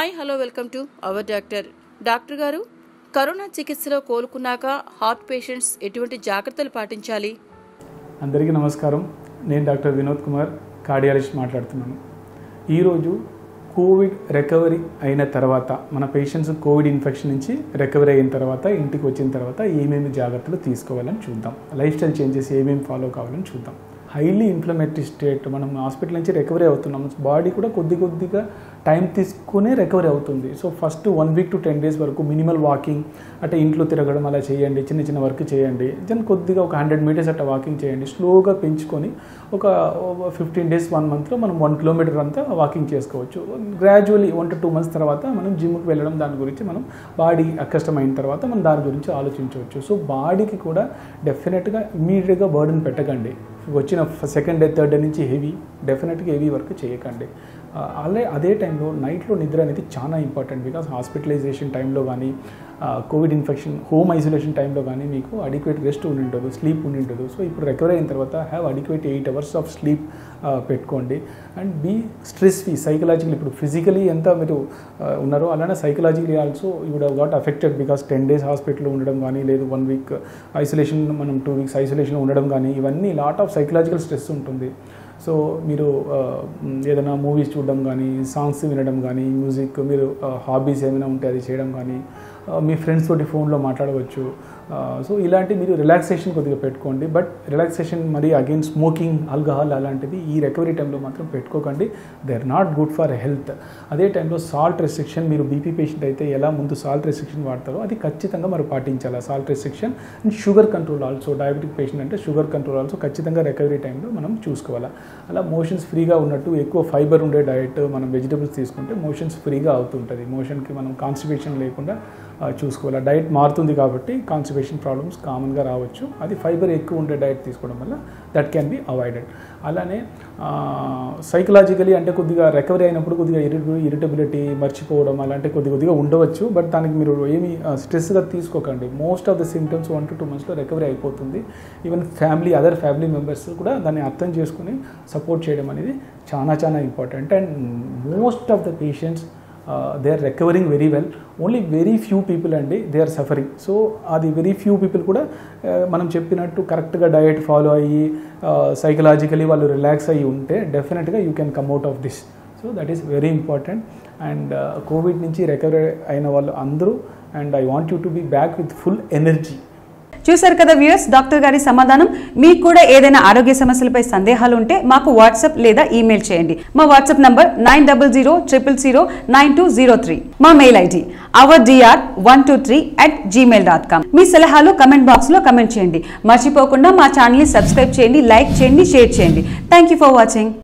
hi hello welcome to our doctor doctor గారు corona చికిత్సలో కోలుకున్నాక హార్ట్ పేషెంట్స్ ఎటువంటి జాగ్రత్తలు పాటించాలి అందరికీ నమస్కారం నేను డాక్టర్ వినోద్ కుమార్ కార్డియాలజిస్ట్ మాట్లాడుతున్నాను ఈరోజు కోవిడ్ రికవరీ అయిన తర్వాత మన పేషెంట్స్ కోవిడ్ ఇన్ఫెక్షన్ నుంచి రికవరీ అయిన తర్వాత ఇంటికి వచ్చిన తర్వాత ఏమేమి జాగ్రత్తలు తీసుకోవాలని చూద్దాం లైఫ్ స్టైల్ చేంజెస్ ఏమేమి ఫాలో కావాలని చూద్దాం హైలీ ఇన్ఫ్లమేటరీ స్టేట్ మనం హాస్పిటల్ నుంచి రికవరీ అవుతున్నాం బాడీ కూడా కొద్ది కొద్దిగా టైం తీసుకునే రికవరీ అవుతుంది so first one week to ten days వరకు మినిమల్ వాకింగ్ అంటే ఇంట్లో తిరగడం అలా చేయండి చిన్న చిన్న వర్క్ చేయండి దెన్ కొద్దిగా ఒక హండ్రెడ్ మీటర్స్ అట్లా వాకింగ్ చేయండి స్లోగా పెంచుకొని ఒక ఫిఫ్టీన్ డేస్ వన్ మంత్లో మనం వన్ కిలోమీటర్ అంతా వాకింగ్ చేసుకోవచ్చు gradually one to two months తర్వాత మనం జిమ్కి వెళ్ళడం దాని గురించి మనం బాడీ అకష్టమైన తర్వాత మనం దాని గురించి ఆలోచించవచ్చు సో బాడీకి కూడా డెఫినెట్గా ఇమీడియట్గా బర్డన్ పెట్టకండి వచ్చిన సెకండ్ డే థర్డ్ డే నుంచి హెవీ డెఫినెట్గా హెవీ వర్క్ చేయకండి అలా అదే టైంలో నైట్లో నిద్ర అనేది చాలా ఇంపార్టెంట్ బికాస్ హాస్పిటలైజేషన్ టైంలో కానీ కోవిడ్ ఇన్ఫెక్షన్ హోమ్ ఐసోలేషన్ టైంలో కానీ మీకు అడిక్వేట్ రెస్ట్ ఉండి ఉంటుంది స్లీప్ ఉండి ఉంటుంది సో ఇప్పుడు రికవర్ అయిన తర్వాత have adequate eight hours of sleep పెట్టుకోండి and be stress free psychological ఇప్పుడు ఫిజికలీ ఎంత మీరు ఉన్నారో అలానే psychologically also you would got affected because ten days హాస్పిటల్లో ఉండడం కానీ లేదు వన్ వీక్ ఐసోలేషన్ మనం టూ వీక్స్ ఐసోలేషన్లో ఉండడం కానీ ఇవన్నీ లాట్ ఆఫ్ సైకలాజికల్ స్ట్రెస్ ఉంటుంది సో మీరు ఏదైనా మూవీస్ చూడడం కానీ సాంగ్స్ వినడం కానీ మ్యూజిక్ మీరు హాబీస్ ఏమైనా ఉంటే అది చేయడం కానీ మీ ఫ్రెండ్స్ తోటి ఫోన్లో మాట్లాడవచ్చు సో ఇలాంటి మీరు రిలాక్సేషన్ కొద్దిగా పెట్టుకోండి బట్ రిలాక్సేషన్ మరి అగైన్ స్మోకింగ్ ఆల్కహాల్ అలాంటివి ఈ రికవరీ టైంలో మాత్రం పెట్టుకోకండి they are not good for health అదే టైంలో సాల్ట్ రెస్ట్రిక్షన్ మీరు బీపీ పేషెంట్ అయితే ఎలా ముందు సాల్ట్ రెస్ట్రిక్షన్ వాడతారో అది ఖచ్చితంగా మరి పాటించాలి salt restriction and sugar control also diabetic patient అంటే షుగర్ కంట్రోల్ ఆల్సో ఖచ్చితంగా రికవరీ టైంలో మనం చూసుకోవాలి అలా మోషన్స్ ఫ్రీగా ఉన్నట్టు ఎక్కువ ఫైబర్ ఉండే డయట్ మనం వెజిటబుల్స్ తీసుకుంటే మోషన్స్ ఫ్రీగా అవుతుంటుంది మోషన్కి మనం కాన్స్టిపేషన్ లేకుండా చూసుకోవాలి డైట్ మారుతుంది కాబట్టి కాన్స్టిపేషన్ ప్రాబ్లమ్స్ కామన్గా రావచ్చు అది ఫైబర్ ఎక్కువ ఉండే డైట్ తీసుకోవడం వల్ల దట్ క్యాన్ బి అవాయిడెడ్ అలానే సైకలాజికలీ అంటే కొద్దిగా రికవరీ అయినప్పుడు కొద్దిగా ఇరిటి ఇరిటబిలిటీ మర్చిపోవడం అలాంటి కొద్ది కొద్దిగా ఉండవచ్చు బట్ దానికి మీరు ఏమి స్ట్రెస్గా తీసుకోకండి most of the symptoms one to two మంత్స్లో రికవరీ అయిపోతుంది even family other family members కూడా దాన్ని అర్థం చేసుకుని సపోర్ట్ చేయడం అనేది చాలా చాలా important and most of the patients they are recovering very well only very few people అండి దే ఆర్ సఫరింగ్ సో అది వెరీ ఫ్యూ పీపుల్ కూడా మనం చెప్పినట్టు కరెక్ట్గా డయట్ ఫాలో అయ్యి సైకలాజికలీ వాళ్ళు రిలాక్స్ అయ్యి ఉంటే డెఫినెట్గా you can come out of this so that is very important and covid నుంచి రికవరీ అయిన వాళ్ళు అందరూ and I want you to be back with full energy చూశారు కదా వ్యూయర్స్ డాక్టర్ గారి సమాధానం మీకు కూడా ఏదైనా ఆరోగ్య సమస్యలపై సందేహాలు ఉంటే మాకు వాట్సాప్ లేదా ఈమెయిల్ చేయండి మా WhatsApp number nine double zero triple zero nine two zero three మా mail ID our DR one two three at Gmail dot com మీ సలహాలు కమెంట్ బాక్స్ లో కమెంట్ చేయండి మర్చిపోకుండా మా ఛానల్ని సబ్స్క్రైబ్ చేయండి లైక్ చేయండి షేర్ చేయండి థ్యాంక్ యూ ఫర్ వాచింగ్